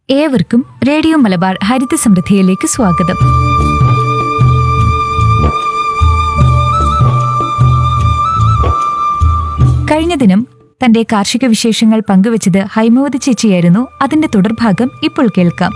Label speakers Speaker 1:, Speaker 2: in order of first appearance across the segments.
Speaker 1: ഏവർക്കും റേഡിയോ മലബാർ ഹരിത സമൃദ്ധിയിലേക്ക് സ്വാഗതം കഴിഞ്ഞ ദിനം തന്റെ കാർഷിക വിശേഷങ്ങൾ പങ്കുവച്ചത് ഹൈമവതി ചേച്ചിയായിരുന്നു അതിന്റെ തുടർഭാഗം ഇപ്പോൾ കേൾക്കാം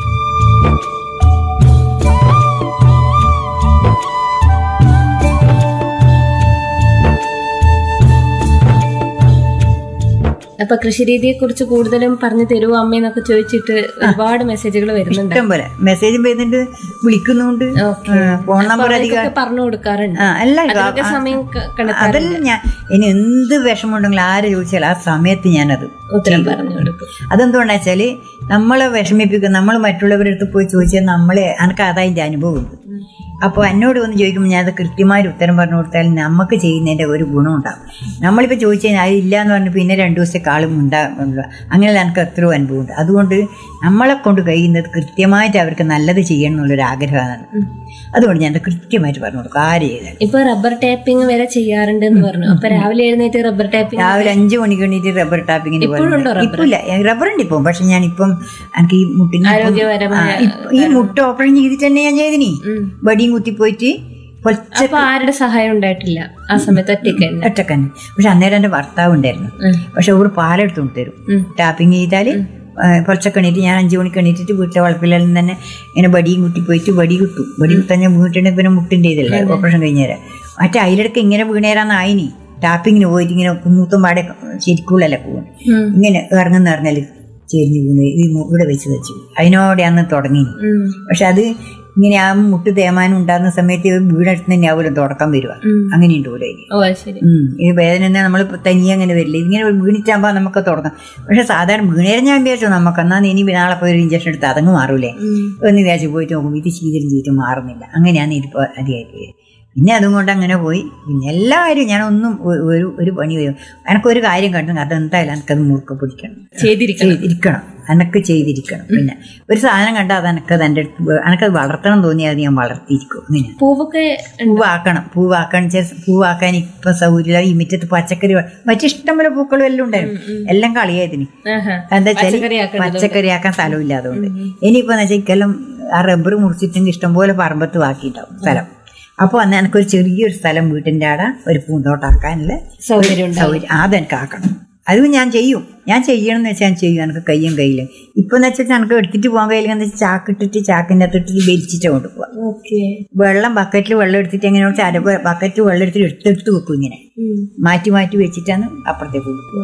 Speaker 2: അപ്പൊ കൃഷിരീതിയെ കുറിച്ച് കൂടുതലും പറഞ്ഞു തരുമോ അമ്മയെന്നൊക്കെ ചോദിച്ചിട്ട് ഒരുപാട് മെസ്സേജുകൾ വരുന്നുണ്ട്
Speaker 3: ഇഷ്ടം പോലെ മെസ്സേജും വരുന്നുണ്ട് വിളിക്കുന്നുണ്ട്
Speaker 2: ഓക്കേ.
Speaker 3: ഫോൺ നമ്പർ
Speaker 2: അപ്പൊ
Speaker 3: അധികം
Speaker 2: അവർക്കൊക്കെ പറഞ്ഞു കൊടുക്കാറുണ്ട്
Speaker 3: ആ, അല്ല
Speaker 2: അതിനൊക്കെ
Speaker 3: ആ,
Speaker 2: സമയം ക-
Speaker 3: ആ,
Speaker 2: കണ്ടെത്താറുണ്ട്
Speaker 3: അതെല്ലാം ഞാൻ ഇനി എന്ത് വിഷമമുണ്ടെങ്കിലും ആര് ചോദിച്ചാൽ ആ സമയത്ത് ഞാനത്
Speaker 2: ഉത്തരം പറഞ്ഞു കൊടുക്കും
Speaker 3: അതെന്തുകൊണ്ടാ വെച്ചാല് നമ്മളെ വിഷമിപ്പിക്കും നമ്മൾ മറ്റുള്ളവരുടെ അടുത്ത് പോയി ചോദിച്ചാൽ നമ്മളെ എനിക്ക് അതതിൻ്റെ അനുഭവമുണ്ട് അപ്പോൾ എന്നോട് വന്ന് ചോദിക്കുമ്പോൾ ഞാൻ അത് കൃത്യമായ ഒരു ഉത്തരം പറഞ്ഞു കൊടുത്താൽ നമുക്ക് ചെയ്യുന്നതിൻ്റെ ഒരു ഗുണം ഉണ്ടാവും നമ്മളിപ്പോൾ ചോദിച്ചു കഴിഞ്ഞാൽ അത് ഇല്ല എന്ന് പറഞ്ഞ് പിന്നെ രണ്ട് ദിവസത്തെ കാളും ഉണ്ടാകുള്ളൂ അങ്ങനെയുള്ള എനിക്ക് എത്രയോ അനുഭവമുണ്ട് അതുകൊണ്ട് നമ്മളെ കൊണ്ട് കഴിയുന്നത് കൃത്യമായിട്ട് അവർക്ക് നല്ലത് ചെയ്യണം എന്നുള്ളൊരു ആഗ്രഹമാണ് അതുകൊണ്ട് ഞാൻ അത് കൃത്യമായിട്ട് പറഞ്ഞു കൊടുക്കും ആര് ചെയ്താൽ
Speaker 2: ഇപ്പൊ റബ്ബർ ടാപ്പിംഗ് വരെ ചെയ്യാറുണ്ട് എന്ന് പറഞ്ഞു അപ്പൊ രാവിലെ എഴുന്നേറ്റ് റബ്ബർ ടാപ്പിംഗ്
Speaker 3: രാവിലെ അഞ്ചു മണിക്ക് വേണ്ടിയിട്ട് റബ്ബർ ടാപ്പിങ്ങിന്
Speaker 2: ഇപ്പോഴുണ്ടോ റബ്ബർ?
Speaker 3: ഇപ്പില്ല റബ്ബർ ഉണ്ട് ഇപ്പം പക്ഷെ ഞാൻ ഇപ്പം എനിക്ക് ഈ മുട്ടിന് ഇപ്പം-
Speaker 2: ആരോഗ്യപരമായ
Speaker 3: ആ, ഇപ്പ- ഈ മുട്ട ഓപ്പറേഷൻ ചെയ്തിട്ട് തന്നെ ഞാൻ ചെയ്തിനി വടിയും കുത്തിപ്പോയിട്ട് പൊച്ച
Speaker 2: അപ്പൊ ആരുടെ സഹായം ഉണ്ടായിട്ടില്ല ആ സമയത്ത് ഒറ്റയ്ക്ക് തന്നെ
Speaker 3: ഒറ്റക്കന്നെ പക്ഷെ അന്നേരം എൻ്റെ ഭർത്താവ് ഉണ്ടായിരുന്നു
Speaker 2: ഉം.
Speaker 3: പക്ഷെ ഒരു പാലെടുത്തുകൊണ്ട് തരും
Speaker 2: ഉം.
Speaker 3: ടാപ്പിങ് ചെയ്താൽ കുറച്ചൊക്കെ എണീറ്റ് ഞാൻ അഞ്ചു മണിക്ക് എണീറ്റിട്ട് വീട്ടിലെ വളപ്പിലെല്ലാം തന്നെ ഇങ്ങനെ വടിയും കുത്തി പോയിട്ട് വടി കുത്തും വടി കുത്താൻ ഞാൻ വീട്ടിൻ്റെ പിന്നെ മുട്ടിൻ്റെ ഇതല്ലേ ഓപ്പറേഷൻ കഴിഞ്ഞേരം മറ്റേ അതിലിടക്ക് ഇങ്ങനെ വീണേരാന്ന് ആയിനി ടാപ്പിങ്ങിന് പോയിട്ട് ഇങ്ങനെ കുന്നൂത്തും പാടെ ശരിക്കുള്ളല്ല പോകും
Speaker 2: ഉം.
Speaker 3: ഇങ്ങനെ ഇറങ്ങുന്ന ഇറങ്ങൽ ചെരിഞ്ഞ് വീണ് ഈ മു- ഇവിടെ വെച്ച് വെച്ചു അതിനോടെ അന്ന് തുടങ്ങി
Speaker 2: ഉം.
Speaker 3: പക്ഷെ അത് ഇങ്ങനെ ആ മുട്ട് തേമാനം ഉണ്ടാകുന്ന സമയത്ത് വീടെടുത്ത് തന്നെ ആവുമല്ലോ തുടക്കം വരിക
Speaker 2: ഉം.
Speaker 3: അങ്ങനെയുണ്ട് ഇവിടെ അതിന്.
Speaker 2: ഓ അത് ശരി
Speaker 3: ഉം. ഈ വേദന എന്നാൽ നമ്മൾ തനിയെ അങ്ങനെ വരില്ല ഇങ്ങനെ വീണിട്ടാകുമ്പോൾ നമുക്ക് തുടങ്ങാം പക്ഷെ സാധാരണ വീണേരം ഞാൻ വിചാരിച്ചു നമുക്ക് എന്നാൽ ഇനി നാളെ പോയി ഒരു ഇഞ്ചക്ഷൻ എടുത്ത് അതങ്ങ് മാറൂലേ
Speaker 2: ഉം.
Speaker 3: ഒന്ന് വിചാരിച്ച് പോയിട്ട് നോക്കുമ്പോൾ ഇത് ചെയ്തിട്ട് ചെയ്തിട്ട് മാറുന്നില്ല അങ്ങനെയാണ് ഇതിപ്പോൾ അധികമായിട്ട് വരിക. പിന്നെ അതും കൊണ്ട് അങ്ങനെ പോയി പിന്നെ എല്ലാ കാര്യവും ഞാനൊന്നും ഒ- ഒരു ഒരു പണി വരും എനക്കൊരു കാര്യം കണ്ടു അതെന്തായാലും എനിക്കത് മുറുക്കെ പിടിക്കണം
Speaker 2: ചെയ്തിരിക്കണം
Speaker 3: ചെയ്തിരിക്കണം എനക്ക് ചെയ്തിരിക്കണം പിന്നെ ഒരു സാധനം കണ്ടാൽ അത് എനക്കത് എൻ്റെ അടുത്ത് വേ- എനക്കത് വളർത്തണം തോന്നിയാൽ അത് ഞാൻ വളർത്തിയിരിക്കും അങ്ങനെ
Speaker 2: പൂവൊക്കെ
Speaker 3: പൂവാക്കണം പൂവാക്കാൻ ചെ- പൂവാക്കാൻ ഇപ്പൊ സൗകര്യമില്ല ഈ മുറ്റത്ത് പച്ചക്കറി വ- മറ്റിഷ്ടം പോലെ പൂക്കളും എല്ലാം ഉണ്ടായിരുന്നു എല്ലാം കളിയായതിന്
Speaker 2: ആഹാ.
Speaker 3: എന്താ വെച്ചാൽ
Speaker 2: പച്ചക്കറിയാക്കണത്
Speaker 3: പച്ചക്കറി ആക്കാൻ സ്ഥലമില്ല അതുകൊണ്ട് ഇനിയിപ്പോ എന്ന് വെച്ചാൽ ഇക്കെല്ലാം ആ റബ്ബർ മുറിച്ചിട്ടെങ്കിൽ ഇഷ്ടംപോലെ പറമ്പത്ത് ബാക്കിയിട്ടുണ്ടാവും സ്ഥലം അപ്പോൾ അന്ന് എനിക്കൊരു ചെറിയൊരു സ്ഥലം വീട്ടിൻ്റെ ആടെ ഒരു പൂന്തോട്ടാക്കാനുള്ള
Speaker 2: സൗകര്യം ഉണ്ട്
Speaker 3: സൗകര്യം അതെനിക്ക് ആക്കണം അത് ഞാൻ ചെയ്യും ഞാൻ ചെയ്യണം എന്ന് വെച്ചാൽ ഞാൻ ചെയ്യും എനിക്ക് കയ്യും കയ്യിലും ഇപ്പൊ എന്ന് വെച്ചാൽ എനിക്ക് എടുത്തിട്ട് പോകാൻ കഴിയില്ല എന്ന് വെച്ചാൽ ചാക്കിട്ടിട്ട് ചാക്കിൻ്റെ അകത്തിട്ട് വലിച്ചിട്ട് കൊണ്ട് പോവാം
Speaker 2: ഓക്കെ
Speaker 3: വെള്ളം ബക്കറ്റിൽ വെള്ളം എടുത്തിട്ട് എങ്ങനെ വെച്ചാൽ അര ബക്കറ്റ് വെള്ളം എടുത്തിട്ട് എടുത്തെടുത്ത് വെക്കും ഇങ്ങനെ മാറ്റി മാറ്റി വെച്ചിട്ടാണ് അപ്പുറത്തേക്ക് കൊടുക്കുക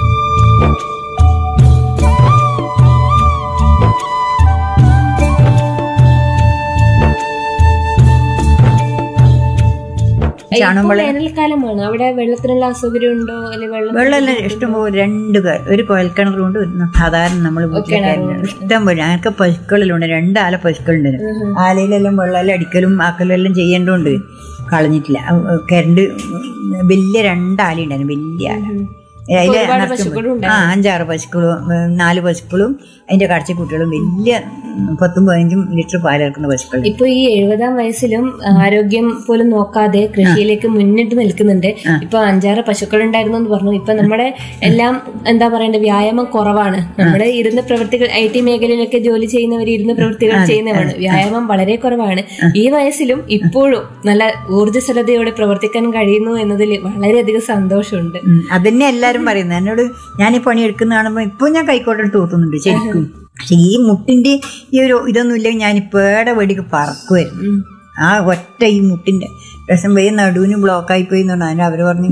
Speaker 3: ചാണകം വെള്ളം
Speaker 2: വേനൽക്കാലമാണ് അവിടെ വെള്ളത്തിനുള്ള അസൗകര്യം ഉണ്ടോ അല്ലെങ്കിൽ വെള്ളം
Speaker 3: വെള്ളമെല്ലാം ഇഷ്ടംപോലെ രണ്ട് ക- ഒരു കുഴൽക്കിണറുണ്ട് ഒരു സാധാരണ നമ്മൾ വീട്ടിലൊക്കെ ഇഷ്ടം പോലെ ഞങ്ങൾക്ക് പശുക്കളിലുണ്ട് രണ്ട് ആല പശുക്കളുണ്ട് ആലയിലെല്ലാം വെള്ളമെല്ലാം അടിക്കലും ആക്കലും എല്ലാം ചെയ്യേണ്ടതുണ്ട് കളഞ്ഞിട്ടില്ല അഹ് കരണ്ട് വലിയ രണ്ടാല ഉണ്ടായിരുന്നു വലിയ ആല അതിലെ
Speaker 2: ഒരുപാട്
Speaker 3: നിറച്ചും
Speaker 2: പശുക്കളും
Speaker 3: ആ അഞ്ചാറ് പശുക്കളും ഉം, നാല് പശുക്കളും അതിന്റെ കാഴ്ചക്കുട്ടികളും വലിയ ഉം, പത്തും പതിനഞ്ചും ലിറ്റർ പാലിറക്കുന്ന പശുക്കൾ
Speaker 2: ഇപ്പൊ ഈ എഴുപതാം വയസ്സിലും ആരോഗ്യം പോലും നോക്കാതെ കൃഷിയിലേക്ക് മുന്നിട്ട് നിൽക്കുന്നുണ്ട് ഇപ്പൊ അഞ്ചാറ് പശുക്കൾ ഉണ്ടായിരുന്നു എന്ന് പറഞ്ഞു ഇപ്പൊ നമ്മുടെ എല്ലാം എന്താ പറയണ്ടേ വ്യായാമം കുറവാണ് നമ്മുടെ ഇരുന്ന് പ്രവൃത്തികൾ ഐ ടി മേഖലയിലൊക്കെ ജോലി ചെയ്യുന്നവർ ഇരുന്ന് പ്രവൃത്തികൾ ചെയ്യുന്നവരാണ് വ്യായാമം വളരെ കുറവാണ് ഈ വയസ്സിലും ഇപ്പോഴും നല്ല ഊർജ്ജസ്വലതയോടെ പ്രവർത്തിക്കാൻ കഴിയുന്നു എന്നതിൽ വളരെയധികം സന്തോഷമുണ്ട്
Speaker 3: ഉം, അതന്നെ എല്ലാരും പറയുന്നത് എന്നോട് ഞാൻ ഈ പണി എടുക്കുന്ന കാണുമ്പോൾ ഇപ്പൊ ഞാൻ കൈക്കോട്ടെടുത്ത് തോന്നുന്നുണ്ട് ശരിക്കും പക്ഷെ ഈ മുട്ടിന്റെ ഈ ഒരു ഇതൊന്നും ഇല്ലെങ്കിൽ ഞാൻ ഇപ്പോടെ വെടിക്ക് പറക്കുമായിരുന്നു ആ ഒറ്റ ഈ മുട്ടിന്റെ രസം പോയി നടുവിന് ബ്ലോക്കായി പോയി എന്ന് പറഞ്ഞാൽ അവർ പറഞ്ഞു